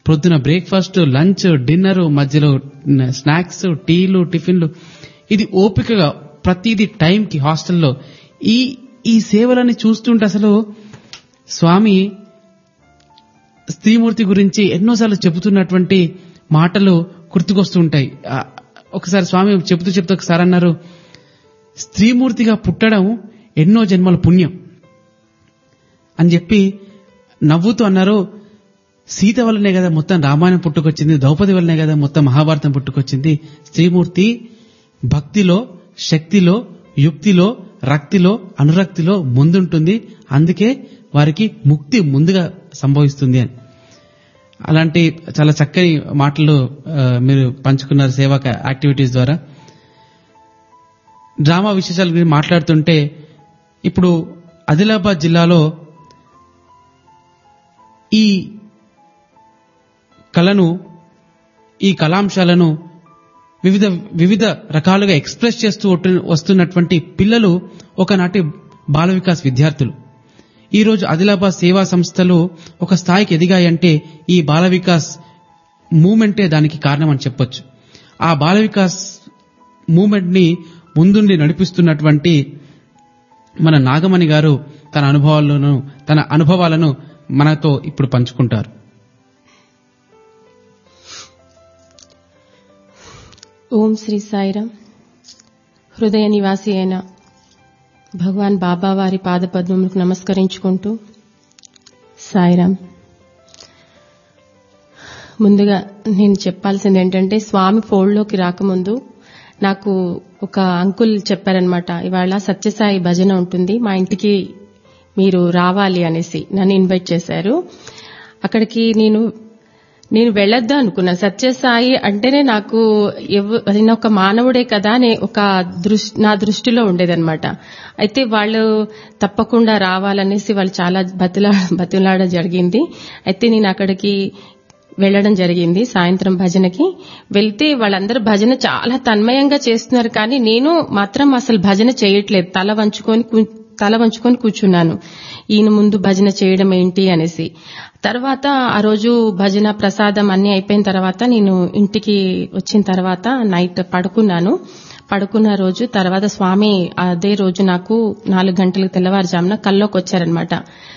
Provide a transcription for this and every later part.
ప్రొద్దున breakfast lunch dinner మధ్యలో snacks టీలు టిఫిన్లు ఇది ఓపికగా ప్రతిదీ టైంకి హాస్టల్లో ఈ ఈ సేవలని చూస్తుంటే అసలు స్వామి స్త్రీమూర్తి గురించి ఎన్నోసార్లు చెబుతున్నటువంటి మాటలు గుర్తుకొస్తూ ఉంటాయి ఆ, ఒకసారి స్వామి చెబుతూ చెప్తూ ఒకసారి అన్నారు స్త్రీమూర్తిగా పుట్టడం ఎన్నో జన్మల పుణ్యం అని చెప్పి నవ్వుతూ అన్నారు సీత వల్లనే కదా మొత్తం రామాయణం పుట్టుకొచ్చింది ద్రౌపది వల్లనే కదా మొత్తం మహాభారతం పుట్టుకొచ్చింది స్త్రీమూర్తి భక్తిలో శక్తిలో యుక్తిలో రక్తిలో అనురక్తిలో ముందుంటుంది అందుకే వారికి ముక్తి ముందుగా సంభవిస్తుంది అని అలాంటి చాలా చక్కని మాటలు ఆ, మీరు పంచుకున్నారు సేవా యాక్టివిటీస్ ద్వారా డ్రామా విశేషాల గురించి మాట్లాడుతుంటే ఇప్పుడు ఆదిలాబాద్ జిల్లాలో ఈ కళను ఈ కళాంశాలను వివిధ వివిధ రకాలుగా ఎక్స్ప్రెస్ చేస్తూ ఒట్టు- వస్తున్నటువంటి పిల్లలు ఒకనాటి బాల వికాస్ విద్యార్థులు ఈ రోజు ఆదిలాబాద్ సేవా సంస్థలు ఒక స్థాయికి ఎదిగాయంటే ఈ బాల వికాస్ మూమెంటే దానికి కారణం అని చెప్పొచ్చు ఆ బాల వికాస్ మూమెంట్ ని ముందుండి నడిపిస్తున్నటువంటి మన నాగమణి గారు తన అనుభవాలను తన అనుభవాలను మనతో ఇప్పుడు పంచుకుంటారు ఓం శ్రీ సాయిరాం హృదయ నివాసి అయిన భగవాన్ బాబా వారి పాదపద్మములకు నమస్కరించుకుంటూ సాయిరాం ముందుగా నేను చెప్పాల్సింది ఏంటంటే స్వామి ఫోల్డ్లోకి రాకముందు నాకు ఒక అంకుల్ చెప్పారనమాట ఇవాళ సత్యసాయి భజన ఉంటుంది మా ఇంటికి మీరు రావాలి అనేసి నన్ను ఇన్వైట్ చేశారు అక్కడికి నేను నేను వెళ్ళొద్దా అనుకున్నా సత్యసాయి అంటేనే నాకు ఎవ- ఆయన ఒక మానవుడే కదా అనే ఒక దృష్టి నా దృష్టిలో ఉండేదన్నమాట అయితే వాళ్ళు తప్పకుండా రావాలనేసి వాళ్ళు చాలా బతిలా బతిలాడ జరిగింది అయితే నేను అక్కడికి వెళ్ళడం జరిగింది సాయంత్రం భజనకి వెళ్తే వాళ్ళందరూ భజన చాలా తన్మయంగా చేస్తున్నారు కానీ నేను మాత్రం అసలు భజన చేయట్లేదు తల వంచుకొని కు- తల వంచుకొని కూర్చున్నాను ఈయన ముందు భజన చేయడం ఏంటి అనేసి తర్వాత ఆ రోజు భజన ప్రసాదం అన్ని అయిపోయిన తర్వాత నేను ఇంటికి వచ్చిన తర్వాత నైట్ పడుకున్నాను పడుకున్న రోజు తర్వాత స్వామి అదే రోజు నాకు నాలుగు గంటలకు తెల్లవారుజామున కల్లోకి వచ్చారనమాట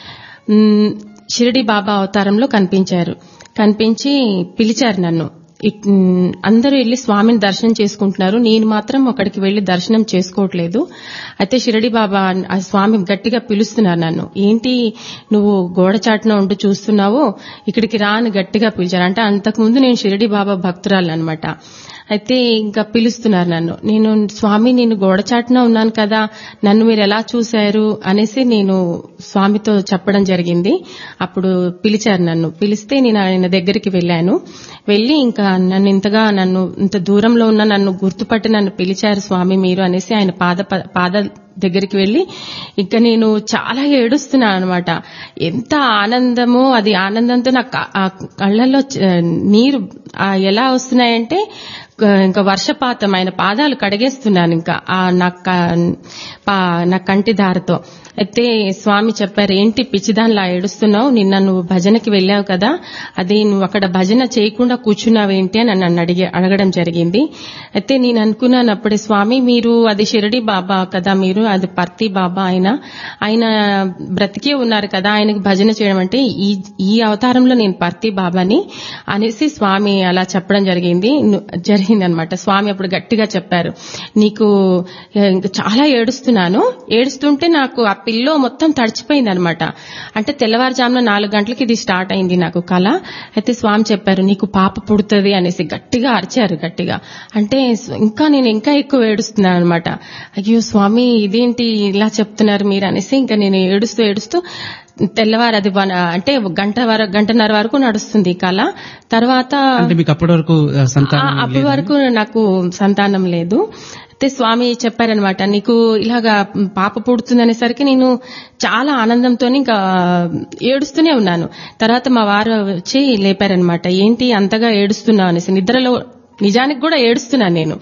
మ్, షిరిడి బాబా అవతారంలో కనిపించారు కనిపించి పిలిచారు నన్ను ఇట్- మ్, అందరూ వెళ్ళి స్వామిని దర్శనం చేసుకుంటున్నారు నేను మాత్రం అక్కడికి వెళ్లి దర్శనం చేసుకోవట్లేదు అయితే షిరడి బాబా ఆ స్వామి గట్టిగా పిలుస్తున్నారు నన్ను ఏంటి నువ్వు గోడ చాటున ఉండి చూస్తున్నావు ఇక్కడికి రా అని గట్టిగా పిలిచారు అంటే అంతకుముందు నేను షిరడి బాబా భక్తురాలు అనమాట అయితే ఇంకా పిలుస్తున్నారు నన్ను నేను స్వామి నేను గోడ చాటున ఉన్నాను కదా నన్ను మీరు ఎలా చూశారు అనేసి నేను స్వామితో చెప్పడం జరిగింది అప్పుడు పిలిచారు నన్ను పిలిస్తే నేను ఆయన దగ్గరికి వెళ్ళాను వెళ్ళి ఇంకా నన్ను ఇంతగా నన్ను ఇంత దూరంలో ఉన్న నన్ను గుర్తుపట్టి నన్ను పిలిచారు స్వామి మీరు అనేసి ఆయన పాద పాద దగ్గరికి వెళ్ళి ఇంకా నేను చాలా ఏడుస్తున్నాను అనమాట ఎంత ఆనందమో అది ఆనందంతో నా క- ఆ కళ్ళల్లో చ- నీరు ఆ ఎలా వస్తున్నాయంటే క- ఇంకా వర్షపాతం ఆయన పాదాలు కడిగేస్తున్నాను ఇంకా ఆ నా క- పా- నా కంటి దారితో అయితే స్వామి చెప్పారు ఏంటి పిచ్చిదానిలా ఏడుస్తున్నావు నిన్న నువ్వు భజనకి వెళ్ళావు కదా అది నువ్వు అక్కడ భజన చేయకుండా కూర్చున్నావేంటి అని నన్ను అడిగి అడగడం జరిగింది అయితే నేను అనుకున్నాను అప్పుడే స్వామి మీరు అది షిరడి బాబా కదా మీరు అది పర్తి బాబా ఆయన ఆయన బ్రతికే ఉన్నారు కదా ఆయనకి భజన చేయడం అంటే ఈ ఈ అవతారంలో నేను పర్తి బాబాని అనేసి స్వామి అలా చెప్పడం జరిగింది జరిగింది అనమాట స్వామి అప్పుడు గట్టిగా చెప్పారు నీకు ఏ, ఇంకా చాలా ఏడుస్తున్నాను ఏడుస్తుంటే నాకు ఆ పిల్లో మొత్తం తడిచిపోయింది అనమాట అంటే తెల్లవారుజామున నాలుగు గంటలకి ఇది స్టార్ట్ అయింది నాకు కళ అయితే స్వామి చెప్పారు నీకు పాప పుడుతుంది అనేసి గట్టిగా అరిచారు గట్టిగా అంటే స్వ- ఇంకా నేను ఇంకా ఎక్కువ ఏడుస్తున్నాను అనమాట అయ్యో స్వామి ఇదేంటి ఇలా చెప్తున్నారు మీరు అనేసి ఇంకా నేను ఏడుస్తూ ఏడుస్తూ తెల్లవారు అది వన- అంటే గంట వరకు గంటన్నర వరకు నడుస్తుంది ఈ కళ తర్వాత అంటే మీకు అప్పటి వరకు ఆ, ఆ, సంతానం అప్పటి లేదా? వరకు నాకు సంతానం లేదు అయితే స్వామి చెప్పారనమాట నీకు ఇలాగా పాప పుడుతుందనేసరికి నేను చాలా ఆనందంతో ఇంకా ఏడుస్తూనే ఉన్నాను తర్వాత మా వారు వచ్చి లేపారనమాట ఏంటి అంతగా ఏడుస్తున్నావు అనేసి నిద్రలో నిజానికి కూడా ఏడుస్తున్నాను నేను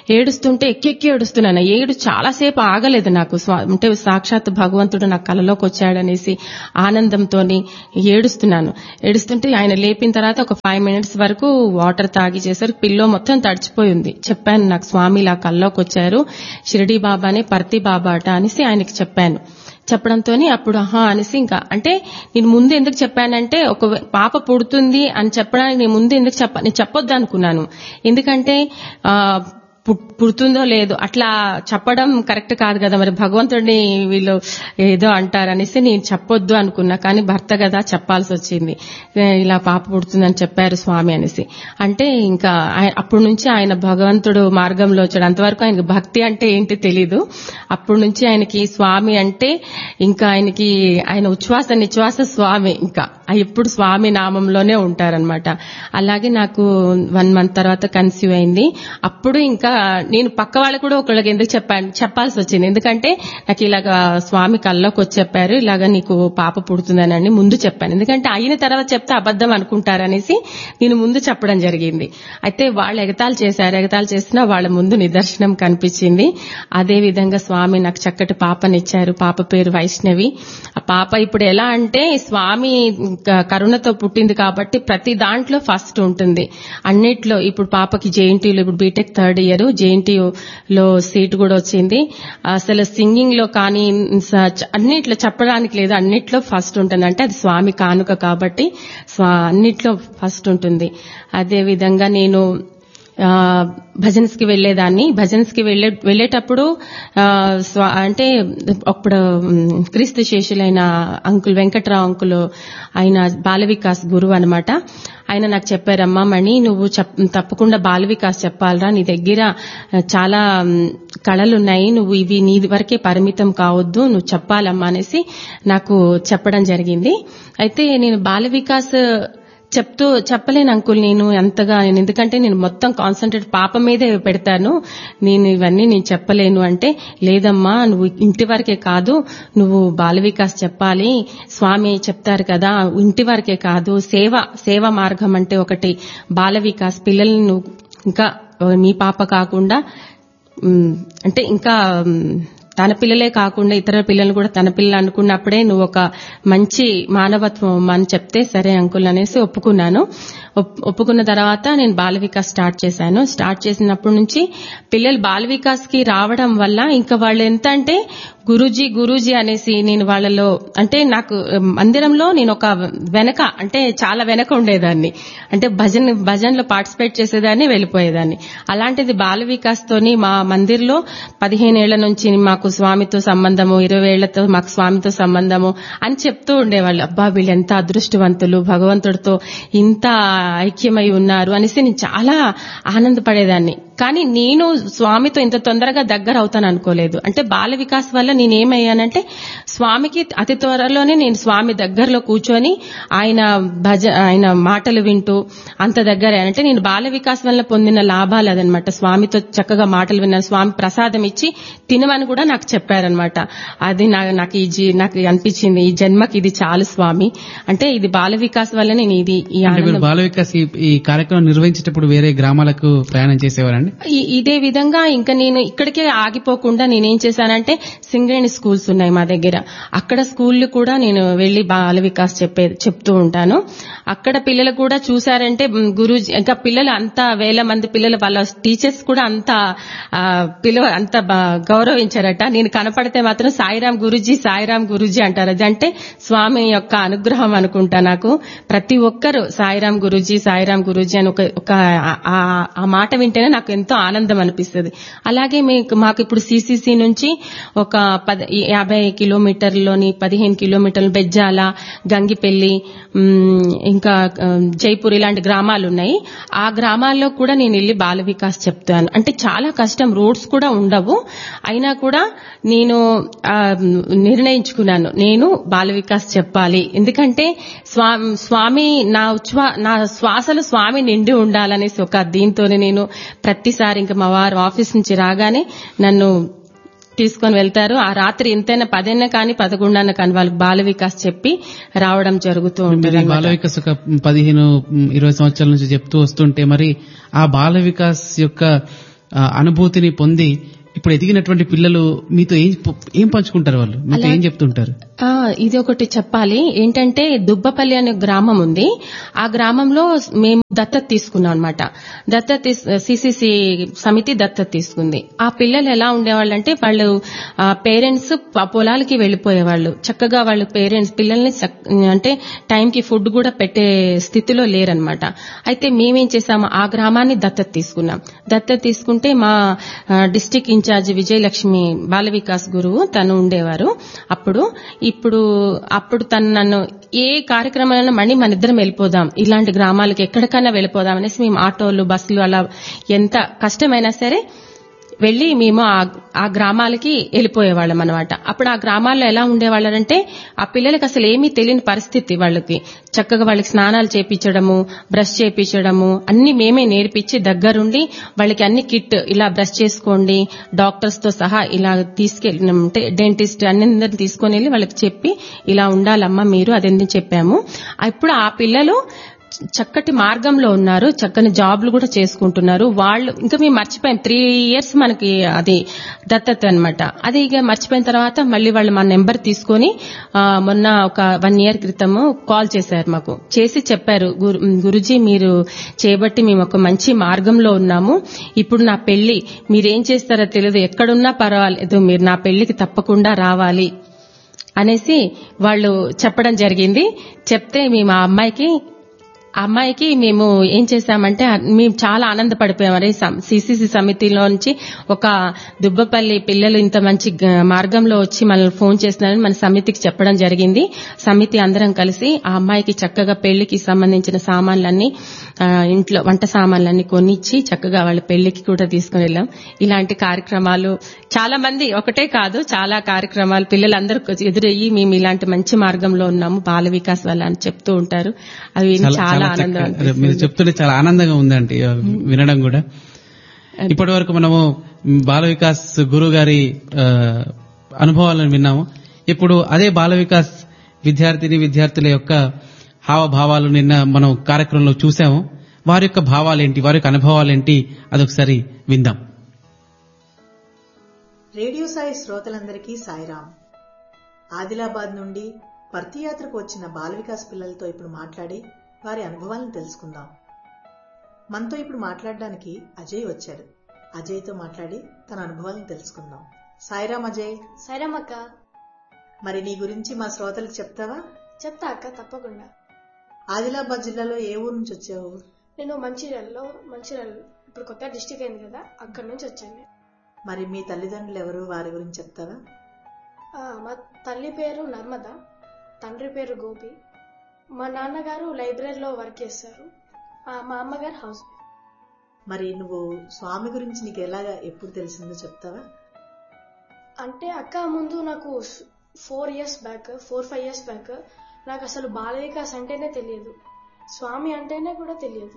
ఏడుస్తుంటే ఎక్కి ఎక్కి ఏడుస్తున్నాను ఏడు చాలాసేపు ఆగలేదు నాకు స్వా- అంటే సాక్షాత్ భగవంతుడు నా కలలోకి వచ్చాడనేసి ఆనందంతోని ఏడుస్తున్నాను ఏడుస్తుంటే ఆయన లేపిన తర్వాత ఒక ఫైవ్ మినిట్స్ వరకు వాటర్ తాగి చేశారు పిల్లో మొత్తం తడిచిపోయి ఉంది చెప్పాను నాకు స్వామి ఇలా కల్లోకి వచ్చారు షిరిడి బాబానే పర్తి బాబా అట అనేసి ఆయనకి చెప్పాను చెప్పడంతో అప్పుడు ఆహా అనేసి ఇంకా అంటే నేను ముందు ఎందుకు చెప్పానంటే ఒక పాప పుడుతుంది అని చెప్పడానికి నేను ముందు ఎందుకు చెప్ప నేను చెప్పొద్దు అనుకున్నాను ఎందుకంటే ఆ పు- పుడుతుందో లేదో అట్లా చెప్పడం కరెక్ట్ కాదు కదా మరి భగవంతుడిని వీళ్ళు ఏదో అంటారనేసి నేను చెప్పొద్దు అనుకున్నా కానీ భర్త కదా చెప్పాల్సి వచ్చింది ఏ, ఇలా పాప పుడుతుందని చెప్పారు స్వామి అనేసి అంటే ఇంకా ఆయ- అప్పటి నుంచి ఆయన భగవంతుడు మార్గంలో వచ్చాడు అంతవరకు ఆయనకి భక్తి అంటే ఏంటి తెలీదు అప్పటి నుంచి ఆయనకి స్వామి అంటే ఇంకా ఆయనకి ఆయన ఉచ్ఛ్వాస నిశ్వాస స్వామి ఇంకా ఆ ఎప్పుడు స్వామి నామంలోనే ఉంటారనమాట అలాగే నాకు వన్ మంత్ తర్వాత కన్సీవ్ అయింది అప్పుడు ఇంకా నేను పక్క వాళ్ళకు కూడా ఒకళ్ళకి ఎందుకు చెప్పాను చెప్పాల్సి వచ్చింది ఎందుకంటే నాకు ఇలాగా స్వామి కల్లోకి వచ్చి చెప్పారు ఇలాగా నీకు పాప పుడుతుందని ముందు చెప్పాను ఎందుకంటే అయిన తర్వాత చెప్తే అబద్ధం అనుకుంటారనేసి నేను ముందు చెప్పడం జరిగింది అయితే వాళ్ళు ఎగతాలు చేశారు ఎగతాలు చేసినా వాళ్ళ ముందు నిదర్శనం కనిపించింది అదే విధంగా స్వామి నాకు చక్కటి పాపనిచ్చారు పాప పేరు వైష్ణవి ఆ పాప ఇప్పుడు ఎలా అంటే స్వామి క- కరుణతో పుట్టింది కాబట్టి ప్రతి దాంట్లో ఫస్ట్ ఉంటుంది అన్నిట్లో ఇప్పుడు పాపకి జేఎన్టీలో ఇప్పుడు బీటెక్ థర్డ్ ఇయర్ జేఎన్టీలో సీట్ కూడా వచ్చింది అసలు సింగింగ్ లో కానీ స- చ- అన్నిట్లో చెప్పడానికి లేదు అన్నిట్లో ఫస్ట్ ఉంటుంది అంటే అది స్వామి కానుక కాబట్టి స్వా- అన్నిట్లో ఫస్ట్ ఉంటుంది అదే విధంగా నేను ఆ, భజన్స్ కి వెళ్లేదాన్ని భజన్స్ కి వెళ్లే వెళ్లేటప్పుడు ఆ, స్వ- అంటే అప్పుడు మ్, క్రీస్తు శేషులైన అంకుల్ వెంకట్రావు అంకుల్ ఆయన బాల వికాస్ గురువు అనమాట ఆయన నాకు చెప్పారమ్మా మణి నువ్వు చెప్- తప్పకుండా బాల వికాస్ చెప్పాలరా నీ దగ్గర చాలా మ్, కళలున్నాయి నువ్వు ఇవి నీ వరకే పరిమితం కావద్దు నువ్వు చెప్పాలమ్మా అనేసి నాకు చెప్పడం జరిగింది అయితే నేను బాల వికాస్ చెప్తూ చెప్పలేను అంకుల్ నేను అంతగా నేను ఎందుకంటే నేను మొత్తం కాన్సన్ట్రేట్ పాప మీదే పెడతాను నేను ఇవన్నీ నేను చెప్పలేను అంటే లేదమ్మా నువ్వు ఇంటి వరకే కాదు నువ్వు బాల వికాస్ చెప్పాలి స్వామి చెప్తారు కదా ఇంటి వరకే కాదు సేవ సేవ మార్గం అంటే ఒకటి బాల వికాస్ పిల్లల్ని నువ్వు ఇంకా మీ పాప కాకుండా ఉమ్, అంటే ఇంకా ఉమ్, తన పిల్లలే కాకుండా ఇతర పిల్లలు కూడా తన పిల్లలు అనుకున్నప్పుడే నువ్వు ఒక మంచి మానవత్వం అని చెప్తే సరే అంకుల్ అనేసి ఒప్పుకున్నాను ఒప్- ఒప్పుకున్న తర్వాత నేను బాల వికాస్ స్టార్ట్ చేశాను స్టార్ట్ చేసినప్పటి నుంచి పిల్లలు బాల వికాస్ కి రావడం వల్ల ఇంకా వాళ్ళు ఎంత అంటే గురూజీ గురూజీ అనేసి నేను వాళ్ళలో అంటే నాకు మందిరంలో నేను ఒక వెనక అంటే చాలా వెనక ఉండేదాన్ని అంటే భజన్ భజన్లో పార్టిసిపేట్ చేసేదాన్ని వెళ్ళిపోయేదాన్ని అలాంటిది బాల వికాస్ తోని మా మందిర్లో పదిహేను ఏళ్ల నుంచి మాకు స్వామితో సంబంధము ఇరవై ఏళ్లతో మాకు స్వామితో సంబంధము అని చెప్తూ ఉండేవాళ్ళు అబ్బా వీళ్ళు ఎంత అదృష్టవంతులు భగవంతుడితో ఇంత ఐక్యమై ఉన్నారు అనేసి నేను చాలా ఆనందపడేదాన్ని కానీ నేను స్వామితో ఇంత తొందరగా దగ్గర అవుతాను అనుకోలేదు అంటే బాల వికాస్ వల్ల నేను ఏమయ్యానంటే స్వామికి అతి త్వరలోనే నేను స్వామి దగ్గరలో కూర్చొని ఆయన భజ ఆయన మాటలు వింటూ అంత దగ్గర అంటే నేను బాల వికాస్ వల్ల పొందిన లాభాలు అదనమాట స్వామితో చక్కగా మాటలు విన్నాను స్వామి ప్రసాదం ఇచ్చి తినమని కూడా నాకు చెప్పారనమాట అది నా- నాకు ఈ జీ- నాకు అనిపించింది ఈ జన్మకి ఇది చాలు స్వామి అంటే ఇది బాల వికాస్ వల్ల నేను ఇది ఈ అంటే మీరు ఆనందం బాల వికాస్ ఈ- ఈ కార్యక్రమం నిర్వహించేటప్పుడు వేరే గ్రామాలకు ప్రయాణం చేసేవారండి ఈ- ఇదే విధంగా ఇంకా నేను ఇక్కడికే ఆగిపోకుండా నేనేం చేశానంటే సింగరేణి స్కూల్స్ ఉన్నాయి మా దగ్గర అక్కడ స్కూళ్ళు కూడా నేను వెళ్లి బాల వికాస్ చెప్పే చెప్తూ ఉంటాను అక్కడ పిల్లలు కూడా చూశారంటే మ్, గురూజీ ఇంకా పిల్లలు అంత వేల మంది పిల్లలు వాళ్ళ టీచర్స్ కూడా అంత ఆ, పిలువ అంత బా- గౌరవించారట నేను కనపడితే మాత్రం సాయిరాం గురూజీ సాయిరాం గురూజీ అంటారు అది అంటే స్వామి యొక్క అనుగ్రహం అనుకుంటా నాకు ప్రతి ఒక్కరు సాయిరాం గురూజీ సాయిరాం గురూజీ అని ఒక ఒక ఆ- ఆ- ఆ మాట వింటేనే నాకు ఎంతో ఆనందం అనిపిస్తుంది అలాగే మీకు మాకు ఇప్పుడు సిసిసి నుంచి ఒక పద యాభై కిలోమీటర్లోని పదిహేను కిలోమీటర్లు బెజ్జాల గంగిపెల్లి ఉమ్, ఇంకా ఆ, జైపూర్ ఇలాంటి గ్రామాలు ఉన్నాయి ఆ గ్రామాల్లో కూడా నేను వెళ్ళి బాల వికాస్ చెప్తాను అంటే చాలా కష్టం రోడ్స్ కూడా ఉండవు అయినా కూడా నేను ఆ, నిర్ణయించుకున్నాను నేను బాల వికాస్ చెప్పాలి ఎందుకంటే స్వామి స్వామి నా ఉచ్ఛ్వా నా శ్వాసలు స్వామి నిండి ఉండాలనేసి ఒక దీంతోనే నేను ప్రతిసారి ఇంకా మా వారు ఆఫీస్ నుంచి రాగానే నన్ను తీసుకొని వెళ్తారు ఆ రాత్రి ఎంతైనా పదైనా కానీ పదకొండన్న కానీ వాళ్ళకి బాల వికాస్ చెప్పి రావడం జరుగుతూ మీరు ఉంటుంది ఈ బాల వికాస్ ఒక పదిహేను ఇరవై సంవత్సరాల నుంచి చెప్తూ వస్తుంటే మరి ఆ బాల వికాస్ యొక్క ఆ, అనుభూతిని పొంది ఇప్పుడు ఎదిగినటువంటి పిల్లలు మీతో ఏం ఏం పంచుకుంటారు వాళ్ళు మీతో ఏం చెప్తుంటారు ఆ, ఇది ఒకటి చెప్పాలి ఏంటంటే దుబ్బపల్లి అనే గ్రామం ఉంది ఆ గ్రామంలో మేము దత్తత తీసుకున్నాం అనమాట దత్తత సిసిసి సమితి దత్తత తీసుకుంది ఆ పిల్లలు ఎలా ఉండేవాళ్ళంటే వాళ్ళు పేరెంట్స్ పొలాలకి వెళ్లిపోయేవాళ్ళు చక్కగా వాళ్ళ పేరెంట్స్ పిల్లల్ని చక్- అంటే టైంకి ఫుడ్ కూడా పెట్టే స్థితిలో లేరనమాట అయితే మేమేం చేసాము ఆ గ్రామాన్ని దత్తత తీసుకున్నాం దత్తత తీసుకుంటే మా డిస్టిక్ ఇన్ఛార్జ్ విజయలక్ష్మి బాల వికాస్ గురువు తను ఉండేవారు అప్పుడు ఇప్పుడు అప్పుడు తను నన్ను ఏ కార్యక్రమాలైనా మళ్ళీ మన ఇద్దరం వెళ్ళిపోదాం ఇలాంటి గ్రామాలకు ఎక్కడికైనా వెళ్ళిపోదాం అనేసి మేము ఆటోలు బస్సులు అలా ఎంత కష్టమైనా సరే వెళ్లి మేము ఆ- ఆ గ్రామాలకి వెళ్ళిపోయేవాళ్ళం అనమాట అప్పుడు ఆ గ్రామాల్లో ఎలా ఉండేవాళ్ళంటే ఆ పిల్లలకి అసలు ఏమీ తెలియని పరిస్థితి వాళ్ళకి చక్కగా వాళ్ళకి స్నానాలు చేపించడము బ్రష్ చేపించడము అన్ని మేమే నేర్పించి దగ్గరుండి వాళ్ళకి అన్ని కిట్ ఇలా బ్రష్ చేసుకోండి డాక్టర్స్ తో సహా ఇలా తీసుకెళ్ళి అంటే డెంటిస్ట్ అన్ని తీసుకొని వెళ్ళి వాళ్ళకి చెప్పి ఇలా ఉండాలమ్మా మీరు అదేంటి చెప్పాము ఇప్పుడు ఆ పిల్లలు చక్కటి మార్గంలో ఉన్నారు చక్కని జాబ్లు కూడా చేసుకుంటున్నారు వాళ్ళు ఇంకా మేము మర్చిపోయాం త్రీ ఇయర్స్ మనకి అది దత్తత అన్నమాట అది ఇక మర్చిపోయిన తర్వాత మళ్ళీ వాళ్ళు మా నెంబర్ తీసుకొని ఆ, మొన్న ఒక వన్ ఇయర్ క్రితము కాల్ చేశారు మాకు చేసి చెప్పారు "గురు- గురుజీ మీరు చేయబట్టి మేము ఒక మంచి మార్గంలో ఉన్నాము ఇప్పుడు నా పెళ్లి మీరేం చేస్తారో తెలియదు ఎక్కడున్నా పర్వాలేదు మీరు నా పెళ్లికి తప్పకుండా రావాలి అనేసి వాళ్ళు చెప్పడం జరిగింది చెప్తే మేము ఆ అమ్మాయికి ఆ అమ్మాయికి మేము ఏం చేశామంటే ఆ- మేము చాలా ఆనందపడిపోయాం అరే సిసిసి సమితిలోంచి ఒక దుబ్బపల్లి పిల్లలు ఇంత మంచి గ- మార్గంలో వచ్చి మనల్ని ఫోన్ చేస్తున్నారని మన సమితికి చెప్పడం జరిగింది సమితి అందరం కలిసి ఆ అమ్మాయికి చక్కగా పెళ్లికి సంబంధించిన సామాన్లన్నీ ఆ, ఇంట్లో వంట సామాన్లన్నీ కొనిచ్చి చక్కగా వాళ్ళ పెళ్లికి కూడా తీసుకుని వెళ్ళాం ఇలాంటి కార్యక్రమాలు చాలా మంది ఒకటే కాదు చాలా కార్యక్రమాలు పిల్లలందరూ ఎదురయ్యి మేము ఇలాంటి మంచి మార్గంలో ఉన్నాము బాల వికాస్ వల్ల అని చెప్తూ ఉంటారు అవి విని చాలా ఆనందం చక్కగా- అనిపిస్తుంది. మీరు చెప్తుంటే చాలా ఆనందంగా ఉందండి ఆ, వినడం కూడా ఇప్పటి వరకు మనము బాల వికాస్ గురువు గారి ఆ, అనుభవాలను విన్నాము ఇప్పుడు అదే బాల వికాస్ విద్యార్థిని విద్యార్థుల యొక్క హావభావాలు నిన్న మనం కార్యక్రమంలో చూసాము వారి యొక్క భావాలేంటి వారి యొక్క అనుభవాలేంటి అదొకసారి విందాం రేడియో సాయి శ్రోతలందరికీ సాయిరాం ఆదిలాబాద్ నుండి పర్తియాత్రకు వచ్చిన బాల వికాస్ పిల్లలతో ఇప్పుడు మాట్లాడి వారి అనుభవాలను తెలుసుకుందాం మనతో ఇప్పుడు మాట్లాడడానికి అజయ్ వచ్చాడు అజయ్తో మాట్లాడి తన అనుభవాలను తెలుసుకుందాం సాయిరాం అజయ్ సరేమక్క మరి నీ గురించి మా శ్రోతలకు చెప్తావా చెప్తా అక్క తప్పకుండా ఆదిలాబాద్ జిల్లాలో ఏ ఊరు నుంచి వచ్చావు నేను మంచిర్యాలలో మంచిర్యాల ఇప్పుడు కొత్త డిస్టిక్ అయింది కదా అక్కడ నుంచి వచ్చాను నేను. మరి మీ తల్లిదండ్రులు ఎవరు వారి గురించి చెప్తావా ఆ, మా తల్లి పేరు నర్మద తండ్రి పేరు గోపి మా నాన్నగారు లైబ్రరీలో వర్క్ చేస్తారు ఆ, మా అమ్మగారు హౌస్ వైఫ్ మరి నువ్వు స్వామి గురించి నీకు ఎలాగా ఎప్పుడు తెలిసిందో చెప్తావా అంటే అక్క ముందు నాకు four years back four five years back నాకు అసలు బాల వికాస్ అంటేనే తెలియదు స్వామి అంటేనే కూడా తెలియదు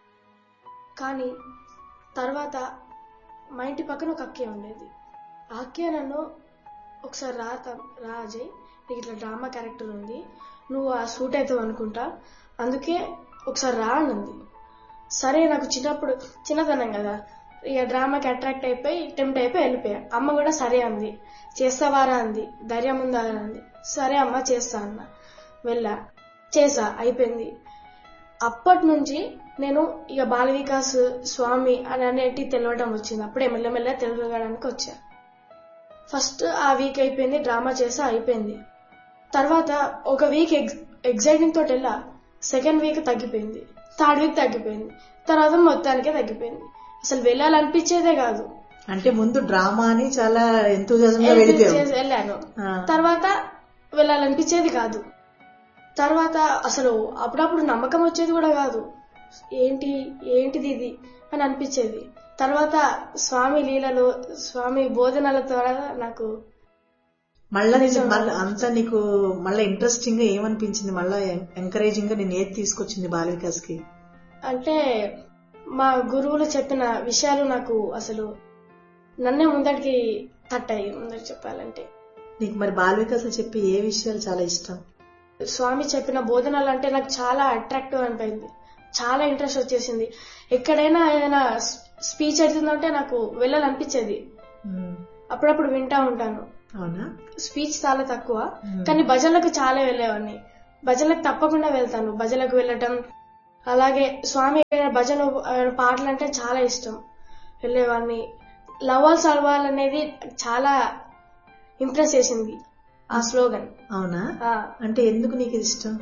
కానీ తర్వాత మా ఇంటి పక్కన ఒక అక్కే ఉండేది ఆ అక్కే నన్ను ఒకసారి రా త- రా అజయ్ నీకు ఇట్లా డ్రామా క్యారెక్టర్ ఉంది నువ్వు ఆ సూట్ అవుతావు అనుకుంటా అందుకే ఒకసారి రా అన్నది సరే నాకు చిన్నప్పుడు చిన్నతనం కదా ఇక డ్రామాకి అట్రాక్ట్ అయిపోయి టెంప్ట్ అయిపోయి వెళ్ళిపోయా అమ్మ కూడా సరే అంది చేస్తావారా అంది ధైర్యం ఉందా అంది సరే అమ్మ చేస్తా అన్న వెళ్ళా చేసా అయిపోయింది అప్పటి నుంచి నేను ఇక బాల వికాస్ స్వామి అని అనేటి తెలవడం వచ్చింది అప్పుడే మెల్లమెల్ల తెలుగడానికి వచ్చా ఫస్ట్ ఆ వీక్ అయిపోయింది డ్రామా చేసా అయిపోయింది తర్వాత ఒక వీక్ ఎగ్జైటింగ్ తోటి వెళ్ళా సెకండ్ వీక్ తగ్గిపోయింది థర్డ్ వీక్ తగ్గిపోయింది తర్వాత మొత్తానికే తగ్గిపోయింది అసలు వెళ్ళాలనిపించేదే కాదు అంటే ముందు డ్రామా అని చాలా ఎంతూజంగా వెళ్ళిపోయావు చేసి వెళ్ళాను ఆ. తర్వాత వెళ్ళాలనిపించేది కాదు తర్వాత అసలు అప్పుడప్పుడు నమ్మకం వచ్చేది కూడా కాదు ఏంటి ఏంటిది ఇది అని అనిపించేది తర్వాత స్వామి లీలలో స్వామి బోధనల ద్వారా నాకు మళ్ళా నేను మళ్ళీ అంతా నీకు మళ్ళీ ఇంట్రెస్టింగ్ గా ఏమనిపించింది మళ్ళా ఎంకరేజింగ్ గా నేను ఏది తీసుకొచ్చింది బాల వికాస్ కి అంటే మా గురువులు చెప్పిన విషయాలు నాకు అసలు నన్నే ముందటికి తట్టాయి ముందరికి చెప్పాలంటే నీకు మరి బాల వికాస్ చెప్పి ఏ విషయాలు చాలా ఇష్టం స్వామి చెప్పిన బోధనలు అంటే నాకు చాలా అట్రాక్టివ్ అనిపోయింది చాలా ఇంట్రెస్ట్ వచ్చేసింది ఎక్కడైనా ఏదైనా స్పీచ్ అవుతుందంటే నాకు వెళ్ళాలనిపించేది ఉమ్. అప్పుడప్పుడు వింటా ఉంటాను అవునా స్పీచ్ చాలా తక్కువ Hmm. కానీ భజనలకు చాలా వెళ్ళేవాడిని భజనలకు తప్పకుండా వెళ్తాను భజనలకు వెళ్ళటం అలాగే స్వామి భజన ఆయన పాటలు అంటే చాలా ఇష్టం వెళ్ళేవాడిని లవాల్ సల్వాల్ అనేది చాలా ఇంప్రెస్ చేసింది ఆ స్లోగన్ అవునా అంటే ఎందుకు నీకు ఇది ఇష్టం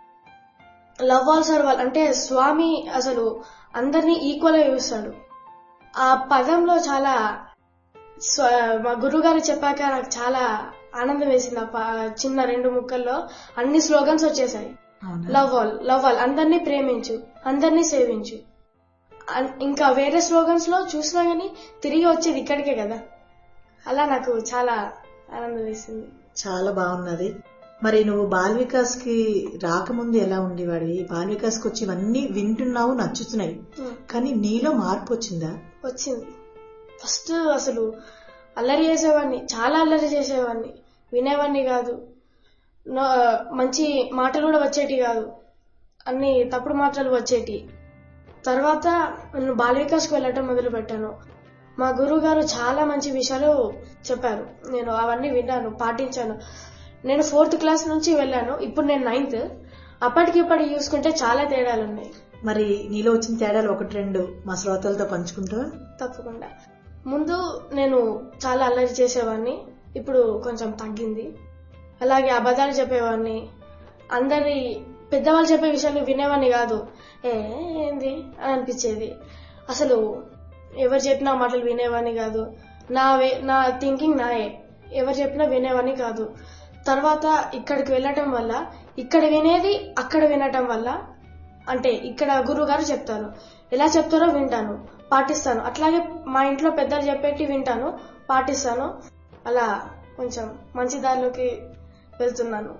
లవ్వాల్ సర్వాల్ అంటే స్వామి అసలు అందరినీ ఈక్వల్ గా చూస్తాడు ఆ పదంలో చాలా స్వ- మా గురువు గారు చెప్పాక నాకు చాలా ఆనందం వేసింది ఆ ప- చిన్న రెండు ముక్కల్లో అన్ని స్లోగన్స్ వచ్చేసాయి అవునా లవ్ ఆల్ లవ్ ఆల్ అందరినీ ప్రేమించు అందరినీ సేవించు అన్- ఇంకా వేరే స్లోగన్స్ లో చూసినా గానీ తిరిగి వచ్చేది ఇక్కడికే కదా అలా నాకు చాలా ఆనందం వేసింది చాలా బాగున్నది మరి నువ్వు బాల్ వికాస్ కి రాకముందు ఎలా ఉండేవాడివి బాల్ వికాస్ కి వచ్చి ఇవన్నీ వింటున్నావు నచ్చుతున్నాయి Hmm. కానీ నీలో మార్పు వచ్చిందా వచ్చింది ఫస్ట్ అసలు అల్లరి చేసేవాడిని చాలా అల్లరి చేసేవాడిని వినేవాడిని కాదు నో- మంచి మాటలు కూడా వచ్చేటి కాదు అన్ని తప్పుడు మాటలు వచ్చేటి తర్వాత నేను బాల వికాస్కి వెళ్ళటం మొదలు పెట్టాను మా గురువు గారు చాలా మంచి విషయాలు చెప్పారు నేను అవన్నీ విన్నాను పాటించాను నేను ఫోర్త్ క్లాస్ నుంచి వెళ్ళాను ఇప్పుడు నేను నైన్త్ అప్పటికి ఇప్పటికి చూసుకుంటే చాలా తేడాలు ఉన్నాయి మరి నీలో వచ్చిన తేడాలు ఒకటి రెండు మా శ్రోతలతో పంచుకుంటావా తప్పకుండా ముందు నేను చాలా అల్లరి చేసేవాడిని ఇప్పుడు కొంచెం తగ్గింది అలాగే అబద్ధాలు చెప్పేవాడిని అందరి పెద్దవాళ్ళు చెప్పే విషయాలు వినేవాడిని కాదు ఏ ఏంది అని అనిపించేది అసలు ఎవరు చెప్పినా మాటలు వినేవాడిని కాదు నా వే నా థింకింగ్ నాయే ఎవరు చెప్పినా వినేవాడిని కాదు తర్వాత ఇక్కడికి వెళ్ళటం వల్ల ఇక్కడ వినేది అక్కడ వినటం వల్ల అంటే ఇక్కడ గురువు గారు చెప్తారు ఎలా చెప్తారో వింటాను పాటిస్తాను అట్లాగే మా ఇంట్లో పెద్దలు చెప్పేటి వింటాను పాటిస్తాను అలా కొంచెం మంచి దారిలోకి వెళ్తున్నాను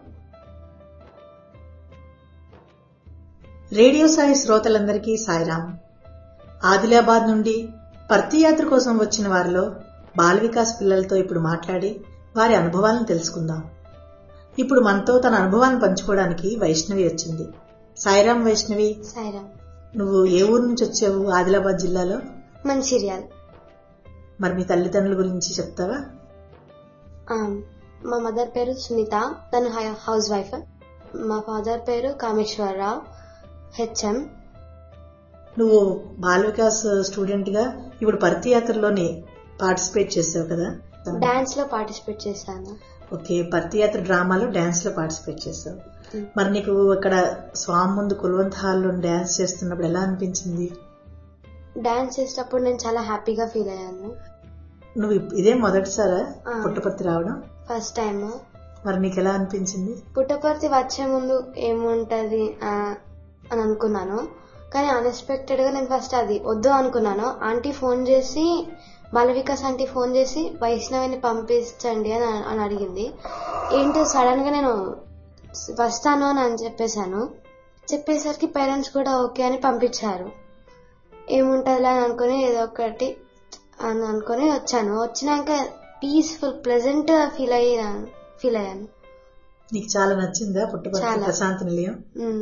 రేడియో సాయి శ్రోతలందరికీ సాయిరాం ఆదిలాబాద్ నుండి పర్తి యాత్ర కోసం వచ్చిన వారిలో బాల వికాస్ పిల్లలతో ఇప్పుడు మాట్లాడి వారి అనుభవాలను తెలుసుకుందాం ఇప్పుడు మనతో తన అనుభవాన్ని పంచుకోవడానికి వైష్ణవి వచ్చింది సాయిరాం వైష్ణవి సాయిరామ్ నువ్వు ఏ ఊరు నుంచి వచ్చావు ఆదిలాబాద్ జిల్లాలో మంచిర్యాల్ మరి మీ తల్లిదండ్రుల గురించి చెప్తావా ఆ, మా మదర్ పేరు సునీత తను హై- హౌస్ వైఫ్ మా ఫాదర్ పేరు కామేశ్వరరావు హెచ్ఎం నువ్వు బాల వికాస్ స్టూడెంట్ గా ఇప్పుడు పర్తి యాత్రలోనే పార్టిసిపేట్ చేసావు కదా డాన్స్ లో పార్టిసిపేట్ చేశాను ఓకే పర్తి యాత్ర డ్రామాలో డాన్స్ లో పార్టిసిపేట్ చేసావు మ్. మరి నీకు ఇక్కడ స్వామి ముందు కుల్వంత్ హాల్లో డాన్స్ చేస్తున్నప్పుడు ఎలా అనిపించింది డాన్స్ చేసేటప్పుడు నేను చాలా హ్యాపీగా ఫీల్ అయ్యాను నువ్వు ఇప్- ఇదే మొదటిసారా ఆ. పుట్టపర్తి రావడం ఫస్ట్ టైం మరి నీకు ఎలా అనిపించింది పుట్టపర్తి వచ్చే ముందు ఏముంటది ఆ, అని అనుకున్నాను కానీ అన్ఎక్స్పెక్టెడ్ గా నేను ఫస్ట్ అది వద్దు అనుకున్నాను ఆంటీ ఫోన్ చేసి బాల వికాస్ ఆంటీ ఫోన్ చేసి వైష్ణవిని పంపించండి అని అని అడిగింది ఏంటో సడన్ గా నేను వస్తాను అని అని చెప్పేశాను చెప్పేసరికి పేరెంట్స్ కూడా ఓకే అని పంపించారు ఏముంటదిలే అని అనుకుని ఏదో ఒకటి అని అనుకుని వచ్చాను వచ్చినాక పీస్ఫుల్ ప్లెజెంట్ ఫీల్ అయ్యాను ఫీల్ అయ్యాను నీకు చాలా నచ్చిందా పుట్టపర్తి చాలా. ప్రశాంత నిలయం మ్మ్.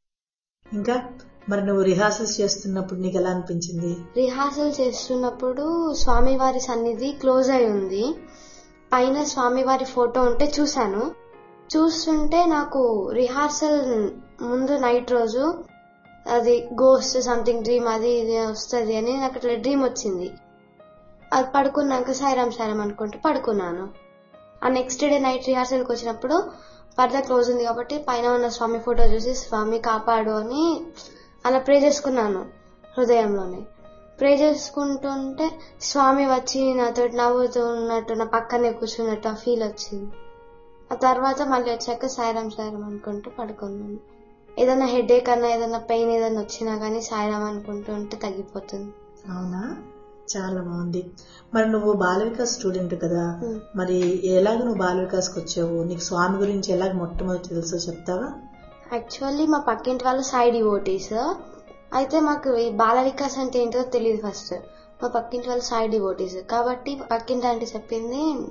ఇంకా మరి నువ్వు రిహార్సల్స్ చేస్తున్నప్పుడు నీకు ఎలా అనిపించింది రిహార్సల్ చేస్తున్నప్పుడు స్వామివారి సన్నిధి క్లోజ్ అయి ఉంది పైన స్వామివారి ఫోటో ఉంటే చూశాను చూస్తుంటే నాకు రిహార్సల్ ముందు నైట్ రోజు అది గోస్ట్ సంథింగ్ డ్రీమ్ అది ఇది వస్తుంది అని నాకు అట్లా డ్రీమ్ వచ్చింది అది పడుకున్నాక సాయిరామ్ సాయిరామ్ అనుకుంటూ పడుకున్నాను ఆ నెక్స్ట్ డే నైట్ రిహార్సల్కి వచ్చినప్పుడు పర్దా క్లోజ్ ఉంది కాబట్టి పైన ఉన్న స్వామి ఫోటో చూసి స్వామి కాపాడు అని అలా ప్రే చేసుకున్నాను హృదయంలోనే ప్రే చేసుకుంటుంటే స్వామి వచ్చి నాతో నవ్వుతూ ఉన్నట్టు నా పక్కనే కూర్చున్నట్టు ఆ ఫీల్ వచ్చింది ఆ తర్వాత మళ్ళీ వచ్చాక సాయిరామ్ సాయిరామ్ అనుకుంటూ పడుకున్నాను ఏదైనా హెడేక్ అన్నా ఏదైనా పెయిన్ ఏదైనా వచ్చినా కానీ సాయిరామ్ అనుకుంటూ ఉంటే తగ్గిపోతుంది అవునా చాలా బాగుంది మరి నువ్వు బాల వికాస్ స్టూడెంట్ కదా మ్. మరి ఎలాగ నువ్వు బాల వికాస్కి వచ్చావు నీకు స్వామి గురించి ఎలాగ మొట్టమొదటి తెలుసో చెప్తావా యాక్చువల్లీ మా పక్కింటి వాళ్ళు సాయి డివోటీస్ అయితే మాకు ఈ బాల వికాస్ అంటే ఏంటో తెలియదు ఫస్ట్ మా పక్కింటి వాళ్ళు సాయి డివోటీస్ కాబట్టి పక్కింటి ఆంటీ చెప్పింది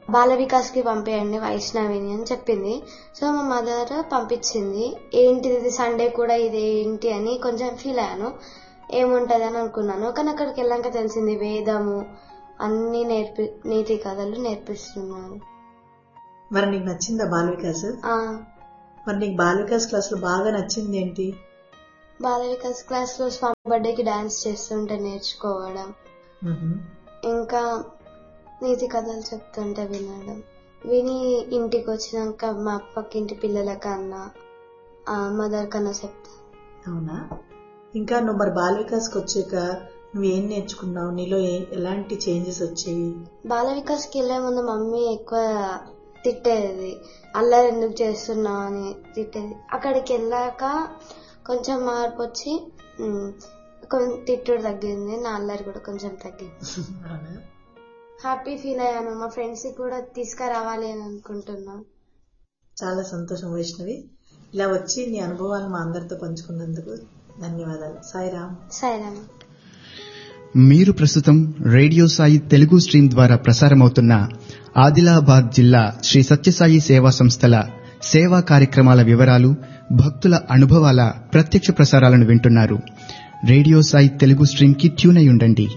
బాల వికాస్ కి పంపేయండి వైష్ణవిని అని చెప్పింది సో మా మదర్ పంపించింది ఏంటిది ఇది సండే కూడా ఇది ఏంటి అని కొంచెం ఫీల్ అయ్యాను ఏముంటది అని అనుకున్నాను కానీ అక్కడికి వెళ్ళాక తెలిసింది వేదము అన్ని నేర్పి నీతి కథలు నేర్పిస్తున్నారు మరి నీకు నచ్చిందా బాల వికాస్ ఆ మరి నీకు బాల వికాస్ క్లాస్ లో బాగా నచ్చింది ఏంటి బాల వికాస్ క్లాస్ లో స్వామి బర్త్డేకి డాన్స్ చేస్తుంటే నేర్చుకోవడం మ్హూ. ఇంకా నీతి కథలు చెప్తుంటే వినడం విని ఇంటికి వచ్చినాక మా పక్కింటి పిల్లల కన్నా మదర్ కన్నా చెప్తా అవునా ఇంకా నువ్వు మరి బాల వికాస్కి వచ్చాక నువ్వేం నేర్చుకున్నావు నీలో ఏ- ఎలాంటి చేంజెస్ వచ్చాయి బాల వికాస్కి వెళ్లే ముందు మమ్మీ ఎక్కువ తిట్టేది అల్లరి ఎందుకు చేస్తున్నావు అని తిట్టేది అక్కడికి వెళ్ళాక కొంచెం మార్పు వచ్చి ఉమ్, కొంచెం తిట్టుడు తగ్గింది నా అల్లరి కూడా కొంచెం తగ్గింది అవునా? హ్యాపీ ఫీల్ అయ్యాను మా ఫ్రెండ్స్ కూడా తీసుకురావాలి అని అనుకుంటున్నాను చాలా సంతోషం వైష్ణవి ఇలా వచ్చి నీ అనుభవాలు మా అందరితో పంచుకున్నందుకు ధన్యవాదాలు సాయిరామ్ సరేనా మీరు ప్రస్తుతం రేడియో సాయి తెలుగు స్ట్రీమ్ ద్వారా ప్రసారమవుతున్న ఆదిలాబాద్ జిల్లా శ్రీ సత్యసాయి సేవా సంస్థల సేవా కార్యక్రమాల వివరాలు భక్తుల అనుభవాల ప్రత్యక్ష ప్రసారాలను వింటున్నారు రేడియో సాయి తెలుగు స్ట్రీమ్ కి ట్యూన్ అయి ఉండండి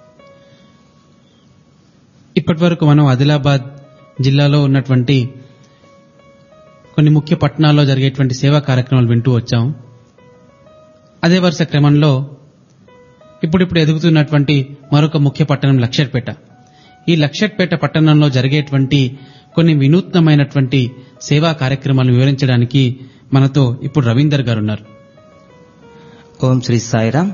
ఇప్పటి వరకు మనం ఆదిలాబాద్ జిల్లాలో ఉన్నటువంటి కొన్ని ముఖ్య పట్టణాల్లో జరిగేటువంటి సేవా కార్యక్రమాలు వింటూ వచ్చాం అదే వరుస క్రమంలో ఇప్పుడిప్పుడు ఎదుగుతున్నటువంటి మరొక ముఖ్య పట్టణం లక్షట్పేట ఈ లక్షట్పేట పట్టణంలో జరిగేటువంటి కొన్ని వినూత్నమైనటువంటి సేవా కార్యక్రమాలను వివరించడానికి మనతో ఇప్పుడు రవీందర్ గారు ఉన్నారు ఓం శ్రీ సాయిరామ్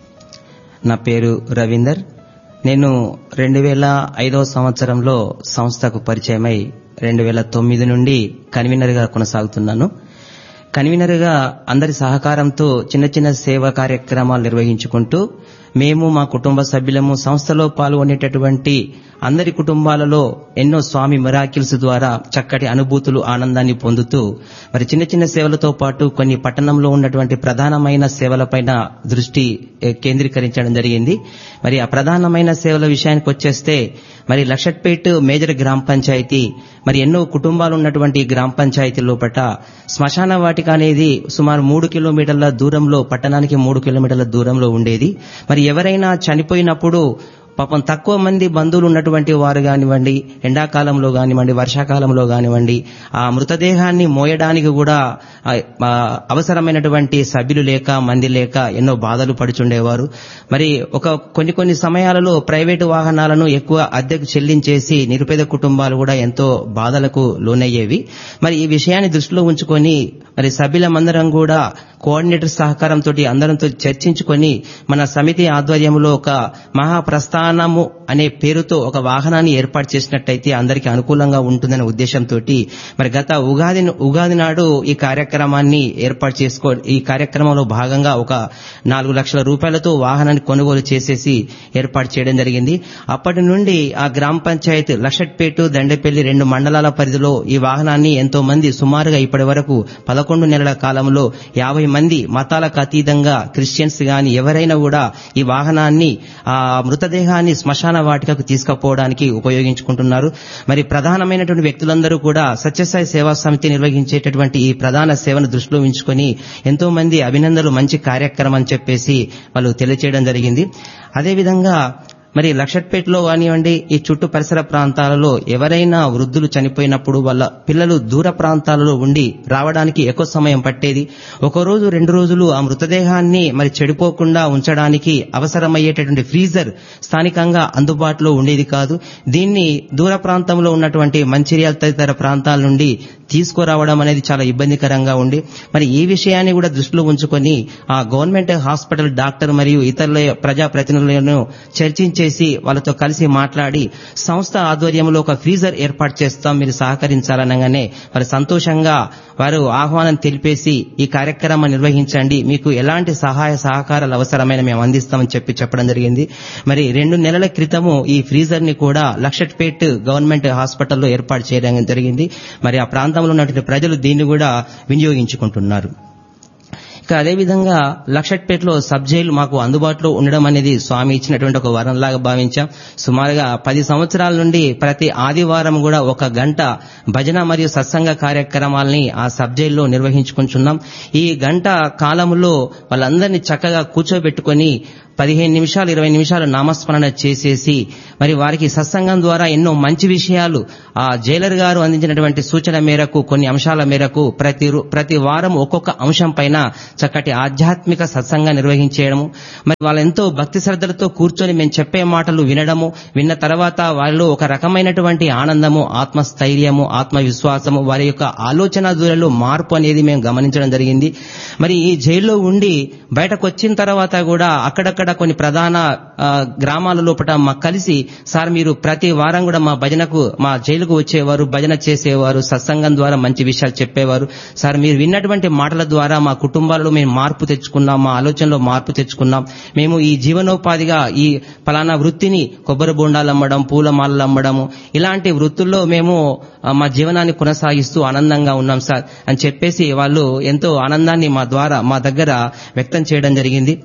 నా పేరు రవీందర్ నేను రెండు వేల ఐదవ సంవత్సరంలో సంస్థకు పరిచయమై రెండు వేల తొమ్మిది నుండి కన్వీనర్గా కొనసాగుతున్నాను కన్వీనర్గా అందరి సహకారంతో చిన్న చిన్న సేవా కార్యక్రమాలు నిర్వహించుకుంటూ మేము మా కుటుంబ సభ్యులము సంస్థలో పాల్గొనేటటువంటి అందరి కుటుంబాలలో ఎన్నో స్వామి మిరాకిల్స్ ద్వారా చక్కటి అనుభూతులు ఆనందాన్ని పొందుతూ మరి చిన్న చిన్న సేవలతో పాటు కొన్ని పట్టణంలో ఉన్నటువంటి ప్రధానమైన సేవలపైన దృష్టి ఏ, కేంద్రీకరించడం జరిగింది మరి ఆ ప్రధానమైన సేవల విషయానికి వచ్చేస్తే మరి లక్షట్పేట్ మేజర్ గ్రామ పంచాయతీ మరి ఎన్నో కుటుంబాలు ఉన్నటువంటి ఈ గ్రామ పంచాయతీ లోపట శ్మశాన వాటిక అనేది సుమారు మూడు కిలోమీటర్ల దూరంలో పట్టణానికి మూడు కిలోమీటర్ల దూరంలో ఉండేది మరి ఎవరైనా చనిపోయినప్పుడు పాపం తక్కువ మంది బంధువులు ఉన్నటువంటి వారు కానివ్వండి ఎండాకాలంలో కానివ్వండి వర్షాకాలంలో కానివ్వండి ఆ మృతదేహాన్ని మోయడానికి కూడా ఆ, ఆ, అవసరమైనటువంటి సభ్యులు లేక మంది లేక ఎన్నో బాధలు పడుచుండేవారు మరి ఒక కొన్ని కొన్ని సమయాలలో ప్రైవేటు వాహనాలను ఎక్కువ అద్దెకు చెల్లించేసి నిరుపేద కుటుంబాలు కూడా ఎంతో బాధలకు లోనయ్యేవి మరి ఈ విషయాన్ని దృష్టిలో ఉంచుకొని మరి సభ్యులమందరం కూడా కోఆర్డినేటర్ సహకారంతో అందరంతో చర్చించుకొని మన సమితి ఆధ్వర్యంలో ఒక మహాప్రస్థానము అనే పేరుతో ఒక వాహనాన్ని ఏర్పాటు చేసినట్టయితే అందరికీ అనుకూలంగా ఉంటుందనే ఉద్దేశంతో మరి గత ఉగాది ఉగాది నాడు ఈ కార్యక్రమాన్ని ఏర్పాటు చేసుకో ఈ కార్యక్రమంలో భాగంగా ఒక నాలుగు లక్షల రూపాయలతో వాహనాన్ని కొనుగోలు చేసేసి ఏర్పాటు చేయడం జరిగింది అప్పటి నుండి ఆ గ్రామ పంచాయత్ లక్షట్పేట దండపల్లి రెండు మండలాల పరిధిలో ఈ వాహనాన్ని ఎంతో మంది సుమారుగా ఇప్పటి వరకు పదకొండు నెలల కాలంలో యాభై మంది మతాలకు అతీతంగా క్రిస్టియన్స్ గాని ఎవరైనా కూడా ఈ వాహనాన్ని ఆ మృతదేహాన్ని శ్మశాన వాటికకు తీసుకుపోవడానికి ఉపయోగించుకుంటున్నారు మరి ప్రధానమైనటువంటి వ్యక్తులందరూ కూడా సత్యసాయి సేవా సమితి నిర్వహించేటటువంటి ఈ ప్రధాన సేవను దృష్టిలో ఉంచుకొని ఎంతో మంది అభినందనలు మంచి కార్యక్రమం అని చెప్పేసి వాళ్ళు తెలియచేయడం జరిగింది అదేవిధంగా మరి లక్షట్పేటలో కానివ్వండి ఈ చుట్టూ పరిసర ప్రాంతాలలో ఎవరైనా వృద్ధులు చనిపోయినప్పుడు వాళ్ళ పిల్లలు దూర ప్రాంతాలలో ఉండి రావడానికి ఎక్కువ సమయం పట్టేది ఒక రోజు రెండు రోజులు ఆ మృతదేహాన్ని మరి చెడిపోకుండా ఉంచడానికి అవసరమయ్యేటటువంటి ఫ్రీజర్ స్థానికంగా అందుబాటులో ఉండేది కాదు దీన్ని దూర ప్రాంతంలో ఉన్నటువంటి మంచిర్యాల తదితర ప్రాంతాల నుండి తీసుకురావడం అనేది చాలా ఇబ్బందికరంగా ఉంది మరి ఈ విషయాన్ని కూడా దృష్టిలో ఉంచుకొని ఆ గవర్నమెంట్ హాస్పిటల్ డాక్టర్ మరియు ఇతరుల ప్రజాప్రతినిధులను చర్చించేసి వాళ్ళతో కలిసి మాట్లాడి సంస్థ ఆధ్వర్యంలో ఒక ఫ్రీజర్ ఏర్పాటు చేస్తాం మీరు సహకరించాలనగానే వారు సంతోషంగా వారు ఆహ్వానం తెలిపేసి ఈ కార్యక్రమం నిర్వహించండి మీకు ఎలాంటి సహాయ సహకారాలు అవసరమైన మేము అందిస్తామని చెప్పి చెప్పడం జరిగింది మరి రెండు నెలల క్రితము ఈ ఫ్రీజర్ ని కూడా లక్షట్పేట్ గవర్నమెంట్ హాస్పిటల్లో ఏర్పాటు చేయడం జరిగింది మరి ఆ ప్రాంతంలో ఉన్నటువంటి ప్రజలు దీన్ని కూడా వినియోగించుకుంటున్నారు ఇక అదేవిధంగా లక్షట్పేటలో సబ్ జైలు మాకు అందుబాటులో ఉండడం అనేది స్వామి ఇచ్చినటువంటి ఒక వరంలాగా భావించాం సుమారుగా పది సంవత్సరాల నుండి ప్రతి ఆదివారం కూడా ఒక గంట భజన మరియు సత్సంగ కార్యక్రమాల్ని ఆ సబ్ జైల్లో నిర్వహించుకుంటున్నాం ఈ గంట కాలంలో వాళ్ళందరినీ చక్కగా కూర్చోబెట్టుకొని పదిహేను నిమిషాలు ఇరవై నిమిషాలు నామస్మరణ చేసేసి మరి వారికి సత్సంగం ద్వారా ఎన్నో మంచి విషయాలు ఆ జైలర్ గారు అందించినటువంటి సూచన మేరకు కొన్ని అంశాల మేరకు ప్రతి రో- ప్రతి వారం ఒక్కొక్క అంశం పైన చక్కటి ఆధ్యాత్మిక సత్సంగం నిర్వహించేయడము మరి వాళ్ళు ఎంతో భక్తి శ్రద్ధలతో కూర్చొని మేము చెప్పే మాటలు వినడము విన్న తర్వాత వాళ్ళు ఒక రకమైనటువంటి ఆనందము ఆత్మస్థైర్యము ఆత్మవిశ్వాసము వారి యొక్క ఆలోచన దూరంలో మార్పు అనేది మేము గమనించడం జరిగింది మరి ఈ జైల్లో ఉండి బయటకు వచ్చిన తర్వాత కూడా అక్కడక్కడ కొన్ని ప్రధాన ఆ, గ్రామాల లోపల మా కలిసి సార్ మీరు ప్రతి వారం కూడా మా భజనకు మా జైలుకు వచ్చేవారు భజన చేసేవారు సత్సంగం ద్వారా మంచి విషయాలు చెప్పేవారు సార్ మీరు విన్నటువంటి మాటల ద్వారా మా కుటుంబాలలో మేము మార్పు తెచ్చుకున్నాం మా ఆలోచనలో మార్పు తెచ్చుకున్నాం మేము ఈ జీవనోపాధిగా ఈ ఫలానా వృత్తిని కొబ్బరి బొండాలు అమ్మడం పూల మాలలు అమ్మడము ఇలాంటి వృత్తుల్లో మేము ఆ, మా జీవనాన్ని కొనసాగిస్తూ ఆనందంగా ఉన్నాం సార్ అని చెప్పేసి వాళ్ళు ఎంతో ఆనందాన్ని మా ద్వారా మా దగ్గర వ్యక్తం చేయడం జరిగింది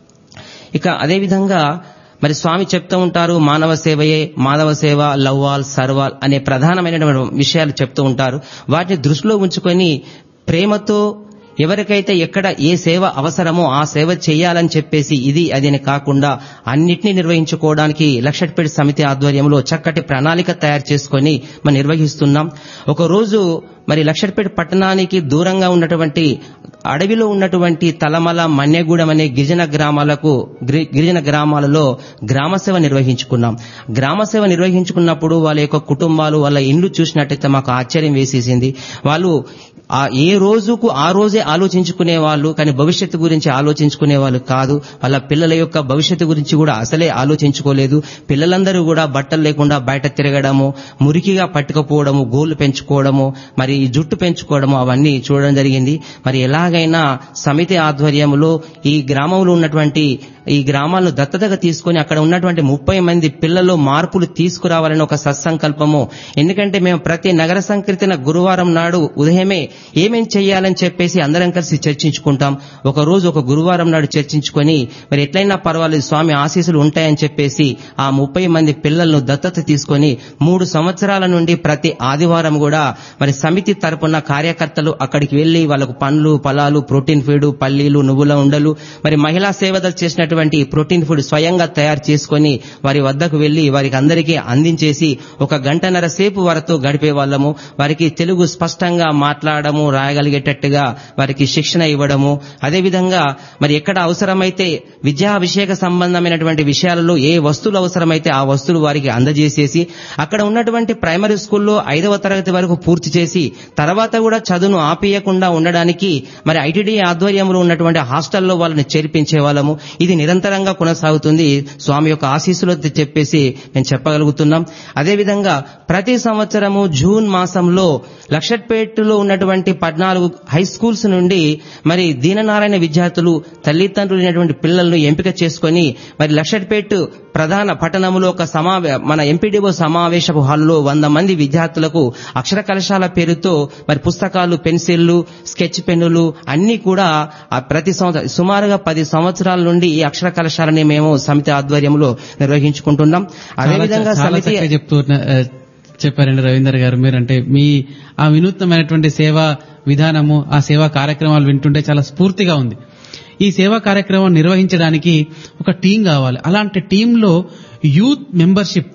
ఇక అదేవిధంగా మరి స్వామి చెప్తూ ఉంటారు మానవ సేవయే మాధవ సేవ లవ్వాల్ సర్వాల్ అనే ప్రధానమైనటువంటి విషయాలు చెప్తూ ఉంటారు వాటిని దృష్టిలో ఉంచుకొని ప్రేమతో ఎవరికైతే ఎక్కడ ఏ సేవ అవసరమో ఆ సేవ చేయాలని చెప్పేసి ఇది అది అని కాకుండా అన్నిటినీ నిర్వహించుకోవడానికి లక్షట్పేట సమితి ఆధ్వర్యంలో చక్కటి ప్రణాళిక తయారు చేసుకొని మనం నిర్వహిస్తున్నాం ఒక రోజు మరి లక్షట్పేట పట్టణానికి దూరంగా ఉన్నటువంటి అడవిలో ఉన్నటువంటి తలమల మన్యగూడెం అనే గిరిజన గ్రామాలకు గిరి- గిరిజన గ్రామాలలో గ్రామ సేవ నిర్వహించుకున్నాం గ్రామ సేవ నిర్వహించుకున్నప్పుడు వాళ్ళ యొక్క కుటుంబాలు వాళ్ళ ఇండ్లు చూసినట్టయితే మాకు ఆశ్చర్యం వేసేసింది వాళ్ళు ఆ ఏ రోజుకు ఆ రోజే ఆలోచించుకునే వాళ్ళు కానీ భవిష్యత్తు గురించి ఆలోచించుకునే వాళ్ళు కాదు వాళ్ళ పిల్లల యొక్క భవిష్యత్తు గురించి కూడా అసలే ఆలోచించుకోలేదు పిల్లలందరూ కూడా బట్టలు లేకుండా బయట తిరగడము మురికిగా పట్టుకపోవడము గోళ్లు పెంచుకోవడము మరి ఈ జుట్టు పెంచుకోవడము అవన్నీ చూడడం జరిగింది మరి ఎలాగైనా సమితి ఆధ్వర్యంలో ఈ గ్రామంలో ఉన్నటువంటి ఈ గ్రామాలను దత్తతగా తీసుకొని అక్కడ ఉన్నటువంటి ముప్పై మంది పిల్లల్లో మార్పులు తీసుకురావాలని ఒక సత్సంకల్పము ఎందుకంటే మేము ప్రతి నగర సంకీర్తన గురువారం నాడు ఉదయమే ఏమేం చేయాలని చెప్పేసి అందరం కలిసి చర్చించుకుంటాం ఒక రోజు ఒక గురువారం నాడు చర్చించుకొని మరి ఎట్లయినా పర్వాలేదు స్వామి ఆశీస్సులు ఉంటాయని చెప్పేసి ఆ ముప్పై మంది పిల్లలను దత్తత తీసుకొని మూడు సంవత్సరాల నుండి ప్రతి ఆదివారం కూడా మరి సమితి తరపున కార్యకర్తలు అక్కడికి వెళ్లి వాళ్ళకు పండ్లు ఫలాలు ప్రోటీన్ ఫీడ్ పల్లీలు నువ్వుల ఉండలు మరి మహిళా సేవదలు చేసినటువంటి ప్రోటీన్ ఫుడ్ స్వయంగా తయారు చేసుకొని వారి వద్దకు వెళ్లి వారికి అందరికీ అందించేసి ఒక గంటన్నర సేపు వారితో గడిపే వాళ్ళము వారికి తెలుగు స్పష్టంగా మాట్లాడము రాయగలిగేటట్టుగా వారికి శిక్షణ ఇవ్వడము అదేవిధంగా మరి ఎక్కడ అవసరమైతే విద్యా విషయక సంబంధమైనటువంటి విషయాలలో ఏ వస్తువులు అవసరమైతే ఆ వస్తువులు వారికి అందజేసేసి అక్కడ ఉన్నటువంటి ప్రైమరీ స్కూల్లో ఐదవ తరగతి వరకు పూర్తి చేసి తర్వాత కూడా చదువును ఆపేయకుండా ఉండడానికి మరి ఐటీడీ ఆధ్వర్యంలో ఉన్నటువంటి హాస్టల్లో వాళ్ళని చేర్పించే వాళ్ళము ఇది నిరంతరంగా కొనసాగుతుంది స్వామి యొక్క ఆశీస్సులతో చెప్పేసి మేము చెప్పగలుగుతున్నాం అదేవిధంగా ప్రతి సంవత్సరము జూన్ మాసంలో లక్షట్పేటలో ఉన్నటువంటి పద్నాలుగు హై స్కూల్స్ నుండి మరి దీననారాయణ విద్యార్థులు తల్లిదండ్రులైనటువంటి పిల్లలను ఎంపిక చేసుకొని మరి లక్షట్పేట ప్రధాన పట్టణంలో ఒక సమావే మన ఎంపీడీఓ సమావేశపు హాల్లో వంద మంది విద్యార్థులకు అక్షర కలశాల పేరుతో మరి పుస్తకాలు పెన్సిళ్లు స్కెచ్ పెన్నులు అన్ని కూడా ఆ ప్రతి సంవత్సరం సుమారుగా పది సంవత్సరాల నుండి ఈ అక్షర కలశాలని మేము సమితి ఆధ్వర్యంలో నిర్వహించుకుంటున్నాం అదేవిధంగా చాలా సమితి చక్కగా చెప్తూ ఉన్న- ఆ, చెప్పారండి రవీందర్ గారు మీరు అంటే మీ ఆ వినూత్నమైనటువంటి సేవా విధానము ఆ సేవా కార్యక్రమాలు వింటుంటే చాలా స్ఫూర్తిగా ఉంది ఈ సేవా కార్యక్రమం నిర్వహించడానికి ఒక టీం కావాలి అలాంటి టీంలో యూత్ మెంబర్షిప్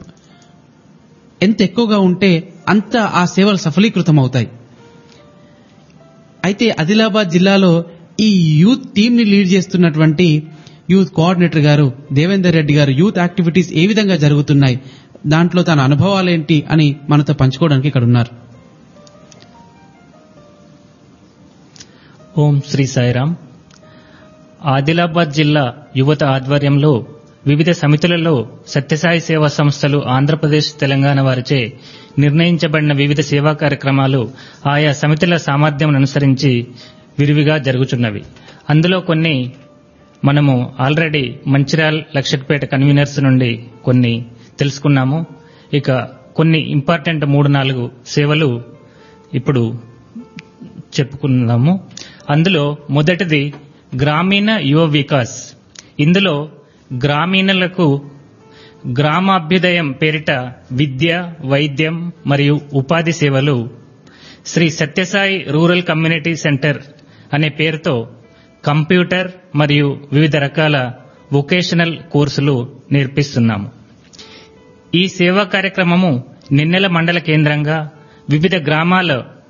ఎంత ఎక్కువగా ఉంటే అంత ఆ సేవలు సఫలీకృతం అవుతాయి అయితే ఆదిలాబాద్ జిల్లాలో ఈ యూత్ టీమ్ ని లీడ్ చేస్తున్నటువంటి యూత్ కోఆర్డినేటర్ గారు దేవేందర్ రెడ్డి గారు యూత్ యాక్టివిటీస్ ఏ విధంగా జరుగుతున్నాయి దాంట్లో తన అనుభవాలేంటి అని మనతో పంచుకోవడానికి ఇక్కడ ఉన్నారు ఓం శ్రీ సాయిరామ్ ఆదిలాబాద్ జిల్లా యువత ఆధ్వర్యంలో వివిధ సమితులలో సత్యసాయి సేవా సంస్థలు ఆంధ్రప్రదేశ్ తెలంగాణ వారిచే నిర్ణయించబడిన వివిధ సేవా కార్యక్రమాలు ఆయా సమితుల సామర్థ్యం అనుసరించి విరివిగా జరుగుచున్నవి అందులో కొన్ని మనము ఆల్రెడీ మంచిర్యాల్ లక్షట్పేట కన్వీనర్స్ నుండి కొన్ని తెలుసుకున్నాము ఇక కొన్ని ఇంపార్టెంట్ మూడు నాలుగు సేవలు ఇప్పుడు చెప్పుకున్నాము అందులో మొదటిది గ్రామీణ యువ వికాస్ ఇందులో గ్రామీణులకు గ్రామాభ్యుదయం పేరిట విద్య వైద్యం మరియు ఉపాధి సేవలు Sri Sathya Sai rural community centre అనే పేరుతో కంప్యూటర్ మరియు వివిధ రకాల వొకేషనల్ కోర్సులు నేర్పిస్తున్నాము ఈ సేవా కార్యక్రమము నిన్నెల మండల కేంద్రంగా వివిధ గ్రామాల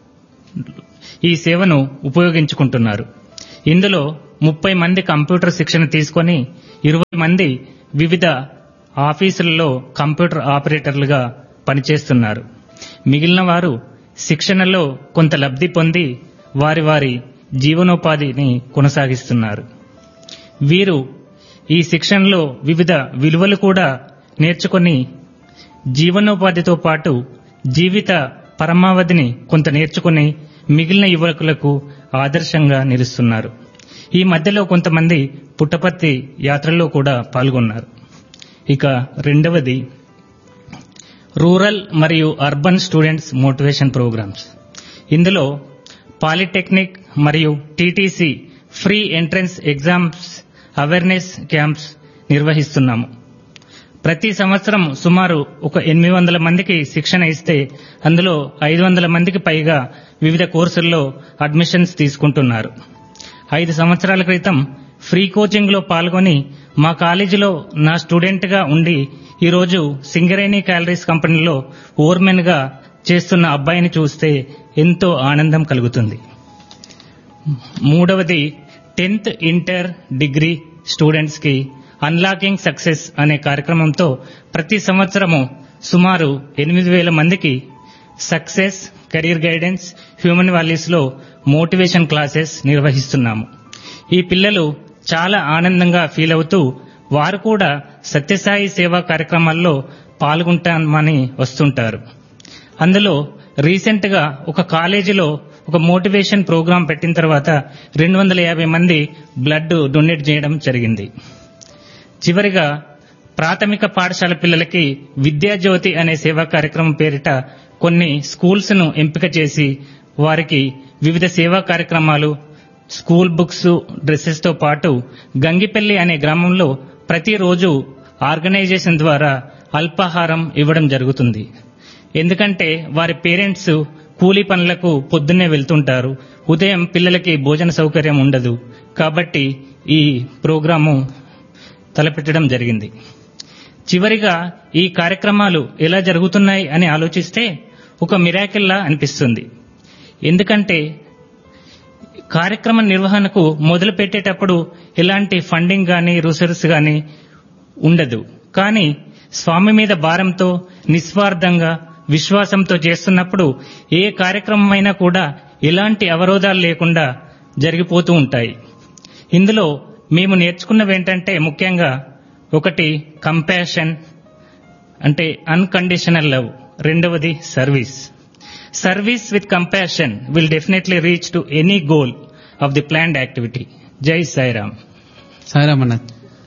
ఈ సేవను ఉపయోగించుకుంటున్నారు ఇందులో ముప్పై మంది కంప్యూటర్ శిక్షణ తీసుకొని ఇరవై మంది వివిధ ఆఫీసులలో కంప్యూటర్ ఆపరేటర్లుగా పనిచేస్తున్నారు మిగిలిన వారు శిక్షణలో కొంత లబ్ధి పొంది వారి వారి జీవనోపాధిని కొనసాగిస్తున్నారు వీరు ఈ శిక్షణలో వివిధ విలువలు కూడా నేర్చుకొని జీవనోపాధితో పాటు జీవిత పరమావధిని కొంత నేర్చుకుని మిగిలిన యువకులకు ఆదర్శంగా నిలుస్తున్నారు ఈ మధ్యలో కొంతమంది పుట్టపర్తి యాత్రలో కూడా పాల్గొన్నారు ఇక రెండవది రూరల్ మరియు అర్బన్ స్టూడెంట్స్ మోటివేషన్ ప్రోగ్రామ్స్ ఇందులో పాలిటెక్నిక్ మరియు TTC free entrance exams awareness camps నిర్వహిస్తున్నాము ప్రతి సంవత్సరం సుమారు ఒక ఎనిమిది వందల మందికి శిక్షణ ఇస్తే అందులో ఐదు వందల మందికి పైగా వివిధ కోర్సుల్లో అడ్మిషన్స్ తీసుకుంటున్నారు ఐదు సంవత్సరాల క్రితం ఫ్రీ కోచింగ్ లో పాల్గొని మా కాలేజీలో నా స్టూడెంట్ గా ఉండి ఈరోజు సింగరేణి క్యాలరీస్ కంపెనీలో ఓర్మెన్ గా చేస్తున్న అబ్బాయిని చూస్తే ఎంతో ఆనందం కలుగుతుంది మూడవది టెన్త్ ఇంటర్ డిగ్రీ స్టూడెంట్స్ కి అన్లాకింగ్ సక్సెస్ అనే కార్యక్రమంతో ప్రతి సంవత్సరము సుమారు ఎనిమిది వేల మందికి success career guidance human values లో మోటివేషన్ క్లాసెస్ నిర్వహిస్తున్నాము ఈ పిల్లలు చాలా ఆనందంగా ఫీల్ అవుతూ వారు కూడా సత్యసాయి సేవా కార్యక్రమాల్లో పాల్గొంటామని వస్తుంటారు అందులో రీసెంట్ గా ఒక కాలేజీలో ఒక మోటివేషన్ ప్రోగ్రాం పెట్టిన తర్వాత రెండు వందల యాభై మంది బ్లడ్ డొనేట్ చేయడం జరిగింది చివరిగా ప్రాథమిక పాఠశాల పిల్లలకి విద్యాజ్యోతి అనే సేవా కార్యక్రమం పేరిట కొన్ని స్కూల్స్ ను ఎంపిక చేసి వారికి వివిధ సేవా కార్యక్రమాలు స్కూల్ బుక్స్ డ్రెస్సెస్ తో పాటు గంగిపల్లి అనే గ్రామంలో ప్రతిరోజు ఆర్గనైజేషన్ ద్వారా అల్పాహారం ఇవ్వడం జరుగుతుంది ఎందుకంటే వారి పేరెంట్స్ కూలీ పనులకు పొద్దున్నే వెళ్తుంటారు ఉదయం పిల్లలకి భోజన సౌకర్యం ఉండదు కాబట్టి ఈ ప్రోగ్రాము తలపెట్టడం జరిగింది చివరిగా ఈ కార్యక్రమాలు ఎలా జరుగుతున్నాయి అని ఆలోచిస్తే ఒక మిరాకిల్లా అనిపిస్తుంది ఎందుకంటే కార్యక్రమ నిర్వహణకు మొదలు పెట్టేటప్పుడు ఎలాంటి ఫండింగ్ గాని రిసోర్స్ గాని ఉండదు కానీ స్వామి మీద భారంతో నిస్వార్థంగా విశ్వాసంతో చేస్తున్నప్పుడు ఏ కార్యక్రమమైనా కూడా ఎలాంటి అవరోధాలు లేకుండా జరిగిపోతూ ఉంటాయి ఇందులో మేము నేర్చుకున్నవి ఏంటంటే ముఖ్యంగా ఒకటి కంపాషన్ అంటే అన్కండిషనల్ లవ్ రెండవది service service with compassion will definitely reach to any goal of the planned activity జై సాయిరామ్ సాయిరామ్ అన్న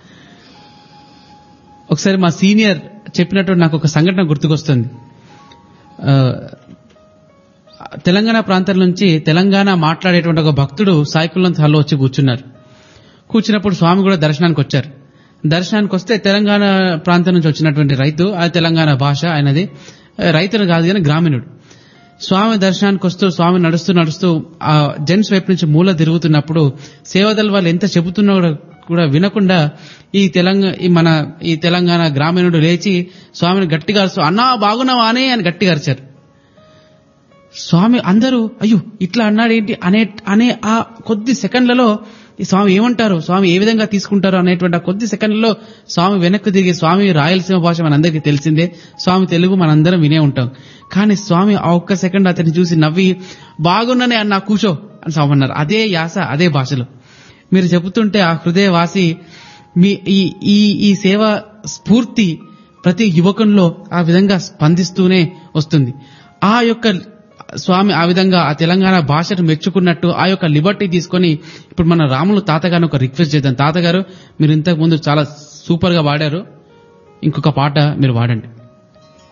ఒకసారి మా సీనియర్ చెప్పినట్టు నాకు ఒక సంఘటన గుర్తుకొస్తుంది ఆ, తెలంగాణ ప్రాంతం నుంచి తెలంగాణ మాట్లాడేటువంటి ఒక భక్తుడు సాయికుల్లంత హాల్లో వచ్చి కూర్చున్నారు కూర్చున్నప్పుడు స్వామి కూడా దర్శనానికి వచ్చారు దర్శనానికి వస్తే తెలంగాణ ప్రాంతం నుంచి వచ్చినటువంటి రైతు ఆ తెలంగాణ భాష ఆయనది రైతులు కాదు కానీ గ్రామీణుడు స్వామి దర్శనానికి వస్తూ స్వామి నడుస్తూ నడుస్తూ ఆ జెంట్స్ వైపు నుంచి మూల తిరుగుతున్నప్పుడు సేవదల్ వాళ్ళు ఎంత చెబుతున్నా కూడా కూడా వినకుండా ఈ తెలంగాణ ఈ మన ఈ తెలంగాణ గ్రామీణుడు లేచి స్వామిని గట్టిగా అరుస్తూ అన్నా బాగున్నావా అనే అని గట్టిగా అరిచారు స్వామి అందరూ అయ్యో ఇట్లా అన్నాడేంటి అనే అనే ఆ కొద్ది సెకండ్లలో ఈ స్వామి ఏమంటారు స్వామి ఏ విధంగా తీసుకుంటారు అనేటువంటి ఆ కొద్ది సెకండ్లలో స్వామి వెనక్కి తిరిగి స్వామి రాయలసీమ భాష మనందరికీ తెలిసిందే స్వామి తెలుగు మనందరం వినే ఉంటాం కానీ స్వామి ఆ ఒక్క సెకండ్ అతన్ని చూసి నవ్వి బాగున్ననే అన్న కూర్చో అని స్వామి అన్నారు అదే యాస అదే భాషలో మీరు చెబుతుంటే ఆ హృదయవాసి మీ ఈ ఈ ఈ సేవ స్ఫూర్తి ప్రతి యువకుల్లో ఆ విధంగా స్పందిస్తూనే వస్తుంది ఆ యొక్క స్వామి ఆ విధంగా ఆ తెలంగాణ భాషను మెచ్చుకున్నట్టు ఆ యొక్క లిబర్టీ తీసుకొని ఇప్పుడు మన రాములు తాతగారిని ఒక రిక్వెస్ట్ చేద్దాం తాతగారు మీరు ఇంతకు ముందు చాలా సూపర్ గా వాడారు ఇంకొక పాట మీరు వాడండి